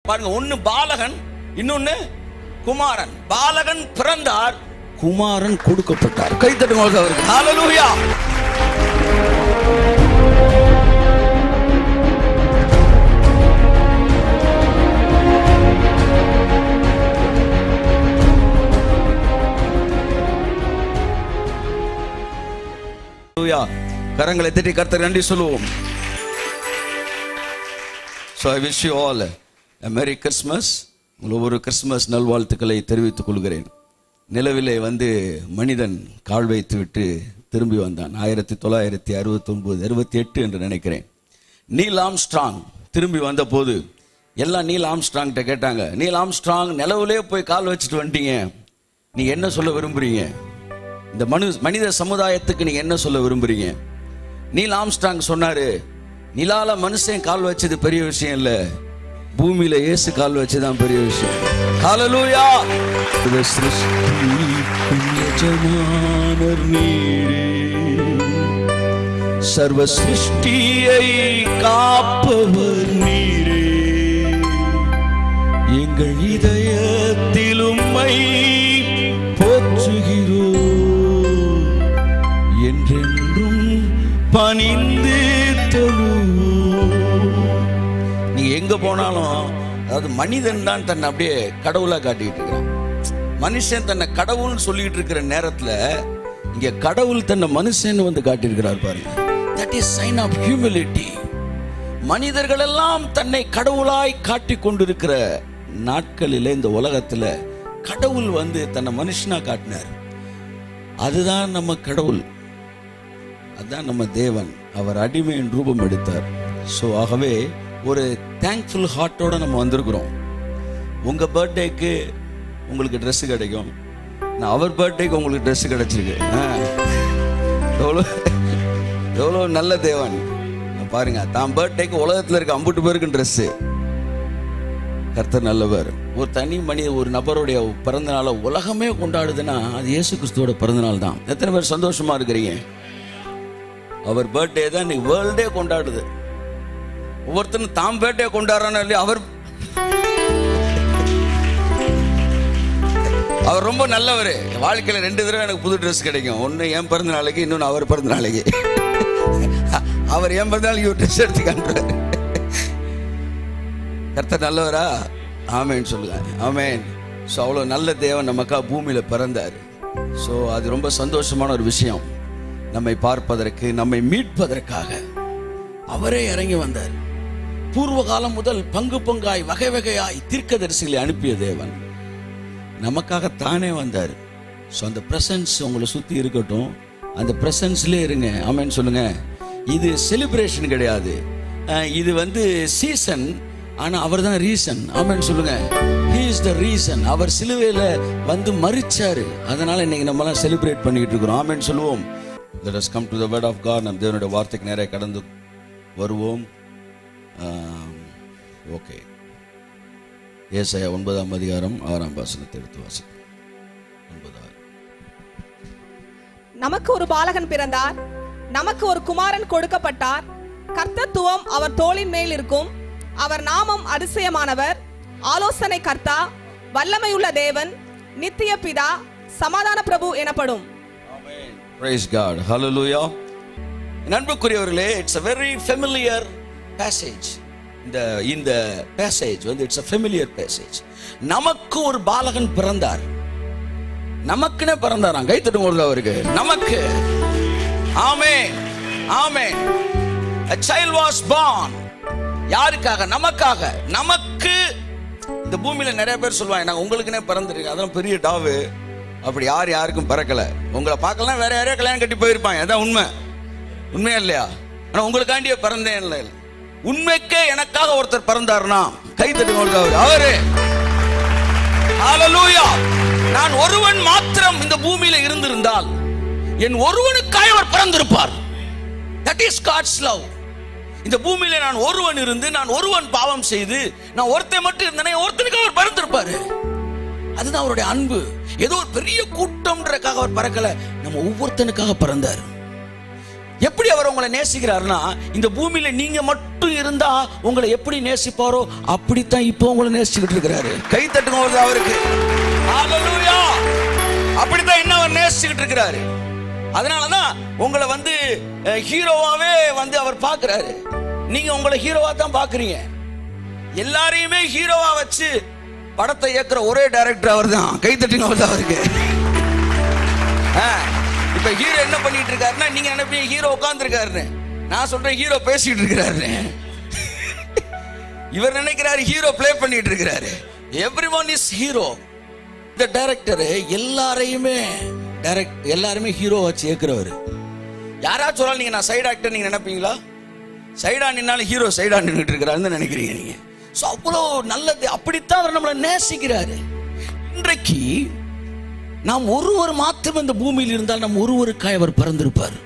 பாருங்க ஒன்னு பாலகன் இன்னொன்னு குமாரன் பாலகன் பிறந்தார் குமாரன் கொடுக்கப்பட்டார் கைத்தட்டுங்க அவருக்கு ஹalleluya ஹalleluya கரங்களை தட்டி கர்த்தர் நன்றி சொல்லுவோம் so I wish you all merry Christmas ஒரு கிறிஸ்மஸ் நல்வாழ்த்துக்களை தெரிவித்துக் கொள்கிறேன் நிலவிலே வந்து மனிதன் கால் வைத்து விட்டு திரும்பி வந்தான் ஆயிரத்தி தொள்ளாயிரத்தி அறுபத்தி ஒன்பது அறுபத்தி எட்டு என்று நினைக்கிறேன் நீல் ஆம்ஸ்ட்ராங் திரும்பி வந்தபோது எல்லாம் நீல் ஆம்ஸ்ட்ராங்கிட்ட கேட்டாங்க நீல் ஆம்ஸ்ட்ராங் நிலவுலே போய் கால் வச்சுட்டு வந்துட்டீங்க நீங்க என்ன சொல்ல விரும்புறீங்க இந்த மனு மனித சமுதாயத்துக்கு நீங்க என்ன சொல்ல விரும்புறீங்க நீல் ஆம்ஸ்ட்ராங் சொன்னாரு நிலால மனுஷன் கால் வச்சது பெரிய விஷயம் இல்ல பூமியில இயேசு கால் வச்சதுதான் பெரிய விஷயம் ஹalleluya இது சிருஷ்டிக்கும் எஜமானர் நீரே சர்வ சிருஷ்டியை காப்பவர் நீரே எங்கள் இதயத்தில் உம்மை போற்றுகிறோம் என்றென்றும் பணிந்து தொழுவோம் நீங்க எங்க போனாலும் அதாவது மனிதன் தான் தன்னை அப்படியே கடவுளா காட்டிட்டு இருக்கிறான் மனுஷன் தன்னை கடவுள்னு சொல்லிட்டு இருக்கிற நேரத்துல இங்க கடவுள் தன்னை மனுஷன் வந்து காட்டியிருக்கிறார் பாருங்க that is sign of humility மனிதர்கள் எல்லாம் தன்னை கடவுளாய் காட்டிக் கொண்டிருக்கிற நாட்களிலே இந்த உலகத்துல கடவுள் வந்து தன்னை மனுஷனா காட்டினார் அதுதான் நம்ம கடவுள் அதுதான் நம்ம தேவன் அவர் அடிமையின் ரூபம் எடுத்தார் ஸோ ஆகவே ஒரு தேங்க்ஃபுல் ஹார்ட்டோட நம்ம வந்திருக்கிறோம் உங்க பர்த்டேக்கு உங்களுக்கு Dress கிடைக்கும் நான் அவர் பர்த்டேக்கு உங்களுக்கு Dress கிடைச்சிருக்கு ஆ. எவ்வளோ எவ்வளோ நல்ல தேவன் பாருங்க தான் பர்த்டேக்கு உலகத்துல இருக்க அம்புட்டு பேருக்கு ட்ரெஸ்ஸு கர்த்தர் நல்லவர் ஒரு தனி மனித ஒரு நபருடைய பிறந்த நாளை உலகமே கொண்டாடுதுன்னா அது இயேசு கிறிஸ்துவோட பிறந்த நாள் தான் எத்தனை பேர் சந்தோஷமா இருக்கிறீங்க அவர் பர்த்டே தான் இன்னைக்கு வேர்ல்டே கொண்டாடுது ஒவ்வொருத்தரும் தாம் பர்த்டே கொண்டாடுறானோ இல்லையா அவர் அவர் ரொம்ப நல்லவர் வாழ்க்கையில ரெண்டு தடவை எனக்கு புது ட்ரெஸ் கிடைக்கும் ஒன்று என் பிறந்த நாளைக்கு இன்னொன்று அவர் பிறந்த நாளைக்கு அவர் என் பிறந்த நாளைக்கு ஒரு ட்ரெஸ் எடுத்து காட்டுறாரு கர்த்தர் நல்லவரா ஆமேன்னு சொல்லுங்க ஆமேன் ஸோ அவ்வளோ நல்ல தேவன் நமக்கா பூமியில் பிறந்தார் ஸோ அது ரொம்ப சந்தோஷமான ஒரு விஷயம் நம்மை பார்ப்பதற்கு நம்மை மீட்பதற்காக அவரே இறங்கி வந்தார் பூர்வ காலம் முதல் பங்கு பங்காய் வகை வகையாய் தீர்க்கதரிசிகளை அனுப்பிய தேவன் நமக்காக தானே வந்தார் ஸோ அந்த பிரசன்ஸ் உங்களை சுற்றி இருக்கட்டும் அந்த பிரசன்ஸ்லேயே இருங்க ஆமேன்னு சொல்லுங்க இது செலிப்ரேஷன் கிடையாது அஹ் இது வந்து சீசன் ஆனால் அவர் தான் ரீசன் ஆமேன்னு சொல்லுங்க ஹீ இஸ் த ரீசன் அவர் சிலுவையில் வந்து மறிச்சாரு அதனால இன்னைக்கு நம்மலாம் செலிப்ரேட் பண்ணிக்கிட்டு இருக்கிறோம் ஆமேன்னு சொல்லுவோம் let us come to the word of God நம்ம தேவனுடைய வார்த்தைக்கு நேரே கடந்து வருவோம் ஓகே ஏசாயா ஒன்பதாம் அதிகாரம் ஆறாம் வசனத்தை எடுத்து வாசிப்போம் ஒன்பதாம் நமக்கு ஒரு பாலகன் பிறந்தார் நமக்கு ஒரு குமாரன் கொடுக்கப்பட்டார் கர்த்தத்துவம் அவர் தோளின் மேல் இருக்கும் அவர் நாமம் அதிசயமானவர் ஆலோசனை கர்த்தா வல்லமையுள்ள தேவன் நித்திய பிதா சமாதான பிரபு எனப்படும் Praise God. Hallelujah. நண்புக்குரியவர்களே it's a very familiar passage இந்த இந்த passage வந்து இட்ஸ் a familiar passage நமக்கு ஒரு பாலகன் பிறந்தார் நமக்குனே பிறந்தாராம் கை தட்டு போடுது அவருக்கு நமக்கு ஆமே ஆமே a child was born யாருக்காக நமக்காக நமக்கு இந்த பூமியில நிறைய பேர் சொல்லுவாங்க நான் உங்களுக்குனே பிறந்திருக்கேன் அதெல்லாம் பெரிய டாவு அப்படி யார் யாருக்கும் பிறக்கல உங்களை பார்க்கலாம் வேற யாரையோ கல்யாணம் கட்டி போயிருப்பாங்க அதான் உண்மை உண்மையா இல்லையா ஆனா உங்களுக்காண்டியே பிறந்தேன் இல்லை உண்மைக்கே எனக்காக ஒருத்தர் பிறந்தாருன்னா கை தட்டுங்க அவரு அவரு ஹalleluya நான் ஒருவன் மாத்திரம் இந்த பூமியில இருந்திருந்தால் என் ஒருவனுக்காய் அவர் பிறந்திருப்பார் தட் இஸ் காட்ஸ் லவ் இந்த பூமியில நான் ஒருவன் இருந்து நான் ஒருவன் பாவம் செய்து நான் ஒருத்தன் மட்டும் இருந்தேனே ஒருத்தனுக்கு அவர் பிறந்திருப்பாரு அதுதான் அவருடைய அன்பு ஏதோ ஒரு பெரிய கூட்டம்ன்றக்காக அவர் பிறக்கல நம்ம ஒவ்வொருத்தனுக்காக பிறந்தார் எப்படி அவர் உங்களை நேசிக்கிறாருன்னா இந்த பூமியில நீங்க மட்டும் இருந்தா உங்களை எப்படி நேசிப்பாரோ அப்படித்தான் இப்போ உங்களை நேசிச்சுக்கிட்டு இருக்கிறாரு கை தட்டுங்க ஒரு அவருக்கு ஹalleluya அப்படித்தான் என்ன அவர் நேசிச்சுக்கிட்டு இருக்கிறாரு அதனாலதான் உங்களை வந்து அஹ், ஹீரோவாவே வந்து அவர் பார்க்கிறாரு நீங்க உங்களை ஹீரோவா தான் பாக்குறீங்க எல்லாரையுமே ஹீரோவா வச்சு படத்தை இயக்குற ஒரே டைரக்டர் அவர் தான் கை தட்டுங்க அவர் அவருக்கு ஆ, இப்ப ஹீரோ என்ன பண்ணிட்டு இருக்காருன்னா நீங்க நினைப்பீங்க ஹீரோ உட்கார்ந்துருக்காருன்னு நான் சொல்றேன் ஹீரோ பேசிட்டு இருக்கிறாரு இவர் நினைக்கிறாரு ஹீரோ ப்ளே பண்ணிட்டு இருக்கிறாரு எவ்ரி ஒன் இஸ் ஹீரோ இந்த டைரக்டர் எல்லாரையுமே டைரக்ட் எல்லாருமே ஹீரோ வச்சு ஏக்குறவர் யாராச்சும் சொன்னாலும் நீங்க நான் சைடு ஆக்டர் நீங்க நினைப்பீங்களா சைடா நின்னாலும் ஹீரோ சைடா நின்றுட்டு இருக்கிறாருன்னு நினைக்கிறீங்க நீங்க ஸோ அவ்வளோ நல்லது அப்படித்தான் அவர் நம்மளை நேசிக்கிறாரு இன்றைக்கு நாம் ஒருவர் மாத்திரம் இந்த பூமியில் இருந்தால் நம் ஒருவருக்காய் அவர் பிறந்திருப்பார்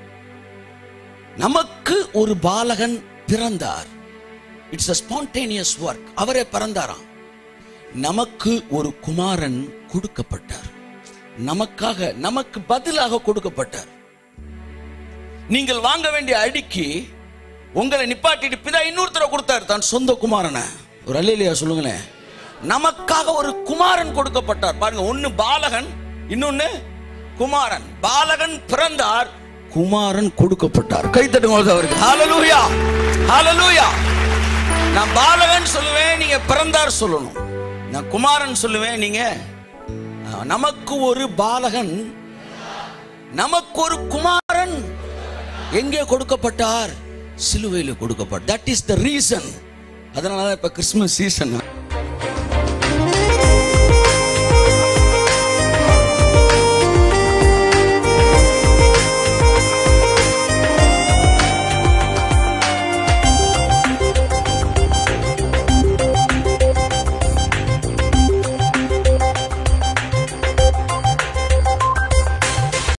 நமக்கு ஒரு பாலகன் பிறந்தார் இட்ஸ் a spontaneous ஒர்க் அவரே பிறந்தாராம் நமக்கு ஒரு குமாரன் கொடுக்கப்பட்டார் நமக்காக நமக்கு பதிலாக கொடுக்கப்பட்டார் நீங்கள் வாங்க வேண்டிய அடிக்கு உங்களை நிப்பாட்டிட்டு பிதா இன்னொருத்தரை கொடுத்தார் தான் சொந்த குமாரனை ஒரு அல்லையா சொல்லுங்களேன் நமக்காக ஒரு குமாரன் கொடுக்கப்பட்டார் பாருங்க ஒன்னு பாலகன் இன்னொன்னு குமாரன் பாலகன் பிறந்தார் குமாரன் கொடுக்கப்பட்டார் கைத்தட்டுங்க அவருக்கு ஹalleluya ஹalleluya நான் பாலகன் சொல்லுவேன் நீங்க பிறந்தார் சொல்லணும் நான் குமாரன் சொல்லுவேன் நீங்க அஹ், நமக்கு ஒரு பாலகன் நமக்கு ஒரு குமாரன் எங்கே கொடுக்கப்பட்டார் சிலுவையில் கொடுக்கப்பட்டார் தட் இஸ் த ரீசன் அதனால தான் இப்ப கிறிஸ்துமஸ் சீசன்